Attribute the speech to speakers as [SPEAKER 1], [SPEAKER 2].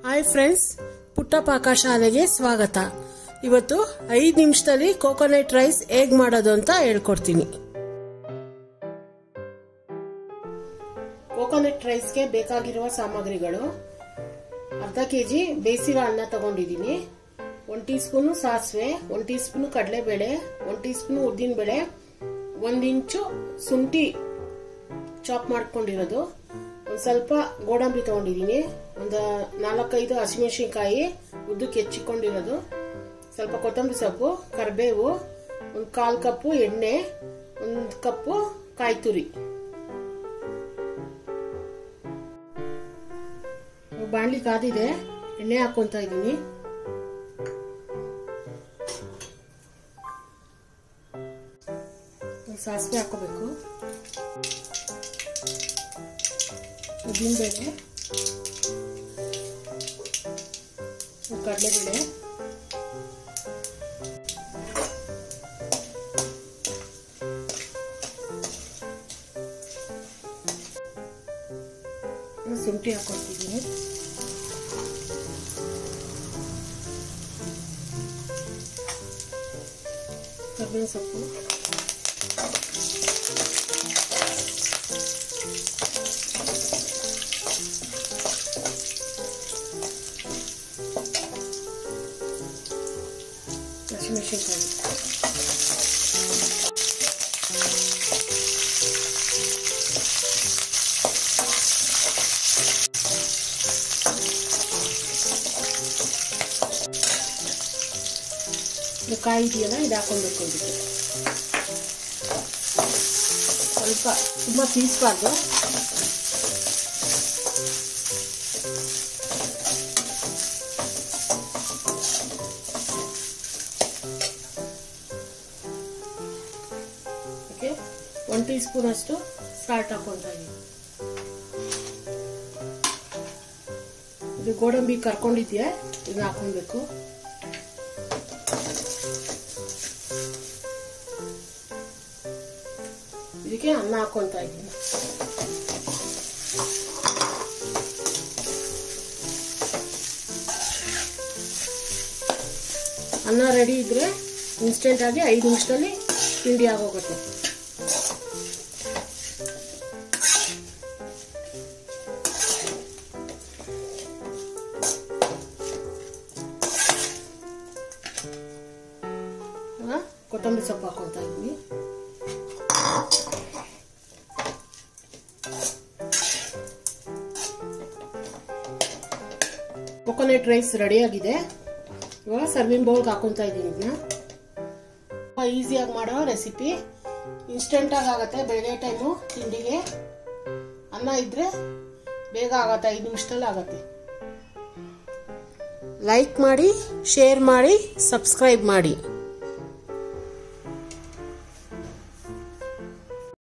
[SPEAKER 1] hi friends ಪುಟ್ಟ ಪಾಕಶಾಲೆಗೆ ಸ್ವಾಗತ ಇವತ್ತು ಐದು ನಿಮಿಷದಲ್ಲಿ ಕೋಕೋನಟ್ ರೈಸ್ ಹೇಗ್ ಮಾಡೋದು ಅಂತ ಹೇಳ್ಕೊಡ್ತೀನಿ ಕೋಕೋನಟ್ ರೈಸ್ಗೆ ಬೇಕಾಗಿರುವ ಸಾಮಗ್ರಿಗಳು ಅರ್ಧ ಕೆ ಜಿ ಬೇಯಿಸಿರೋ ಅನ್ನ ತಗೊಂಡಿದ್ದೀನಿ ಒಂದು ಟೀ ಸ್ಪೂನು ಸಾಸಿವೆ ಒಂದು ಟೀ ಸ್ಪೂನು ಕಡಲೆಬೇಳೆ ಒಂದು ಟೀ ಸ್ಪೂನು ಉದ್ದಿನಬೇಳೆ ಒಂದು ಇಂಚು ಶುಂಠಿ ಚಾಪ್ ಮಾಡ್ಕೊಂಡಿರೋದು ಒಂದು ಸ್ವಲ್ಪ ಗೋಡಂಬಿ ತಗೊಂಡಿದ್ದೀನಿ ಒಂದು ನಾಲ್ಕೈದು ಹಸಿಮೆಣಸಿನ್ಕಾಯಿ ಉದ್ದಕ್ಕೆ ಹೆಚ್ಚಿಕೊಂಡಿರೋದು ಸ್ವಲ್ಪ ಕೊತ್ತಂಬರಿ ಸೊಪ್ಪು ಕರಿಬೇವು ಒಂದು ಕಾಲು ಕಪ್ಪು ಎಣ್ಣೆ ಒಂದು ಕಪ್ಪು ಕಾಯಿ ತುರಿ ಬಾಣಲಿ ಕಾದಿದೆ ಎಣ್ಣೆ ಹಾಕೊಂತ ಇದ್ದೀನಿ ಸಾಸಿವೆ ಹಾಕೋಬೇಕು ಉದ್ದಿನಬೇಳೆ ಕಡಲೆಬೇಳೆ ಶುಂಠಿ ಹಾಕೊಳ್ತಿದ್ದೀನಿ ಕರ್ಬೇವಿನ ಸೊಪ್ಪು ಹಸಿಮೆಣಸಿನ್ಕಾಯಿ ಇದು ಕಾಯಿ ಇದೆಯಲ್ಲ ಇದು ಹಾಕೊಳ್ಬೇಕು ಇದಕ್ಕೆ ಸ್ವಲ್ಪ ತುಂಬ ತೀಸ್ಬಾರ್ದು ಓಕೆ ಒನ್ ಟೀ ಸ್ಪೂನ್ ಅಷ್ಟು ಸಾಲ್ಟ್ ಹಾಕೊಳ್ತಾ ಇದ್ದೀನಿ ಇದು ಗೋಡಂಬಿ ಕರ್ಕೊಂಡಿದ್ಯಾ ಇದನ್ನ ಹಾಕೊಳ್ಬೇಕು ಇದಕ್ಕೆ ಅನ್ನ ಹಾಕೊಳ್ತಾ ಇದ್ದೀನಿ ಅನ್ನ ರೆಡಿ ಇದ್ರೆ ಇನ್ಸ್ಟೆಂಟ್ ಆಗಿ ಐದು ನಿಮಿಷದಲ್ಲಿ ತಿಂಡಿ ಆಗೋಗುತ್ತೆ ಕೊತ್ತಂಬರಿ ಸೊಪ್ಪು ಹಾಕೊಳ್ತಾ ಇದ್ದೀನಿ ಕೊಕೊನಟ್ ರೈಸ್ ರೆಡಿ ಆಗಿದೆ ಇವಾಗ ಸರ್ವಿಂಗ್ ಬೌಲ್ಗೆ ಹಾಕೊಂತ ಇದ್ದೀನಿ ಇದನ್ನ ಈಸಿಯಾಗಿ ಮಾಡೋ ರೆಸಿಪಿ ಇನ್ಸ್ಟೆಂಟ್ ಆಗಿ ಆಗುತ್ತೆ ಬೆಳಗ್ಗೆ ಟೈಮು ತಿಂಡಿಗೆ ಅನ್ನ ಇದ್ರೆ ಬೇಗ ಆಗತ್ತೆ ಐದು ನಿಮಿಷದಲ್ಲಿ ಆಗತ್ತೆ ಲೈಕ್ ಮಾಡಿ ಶೇರ್ ಮಾಡಿ ಸಬ್ಸ್ಕ್ರೈಬ್ ಮಾಡಿ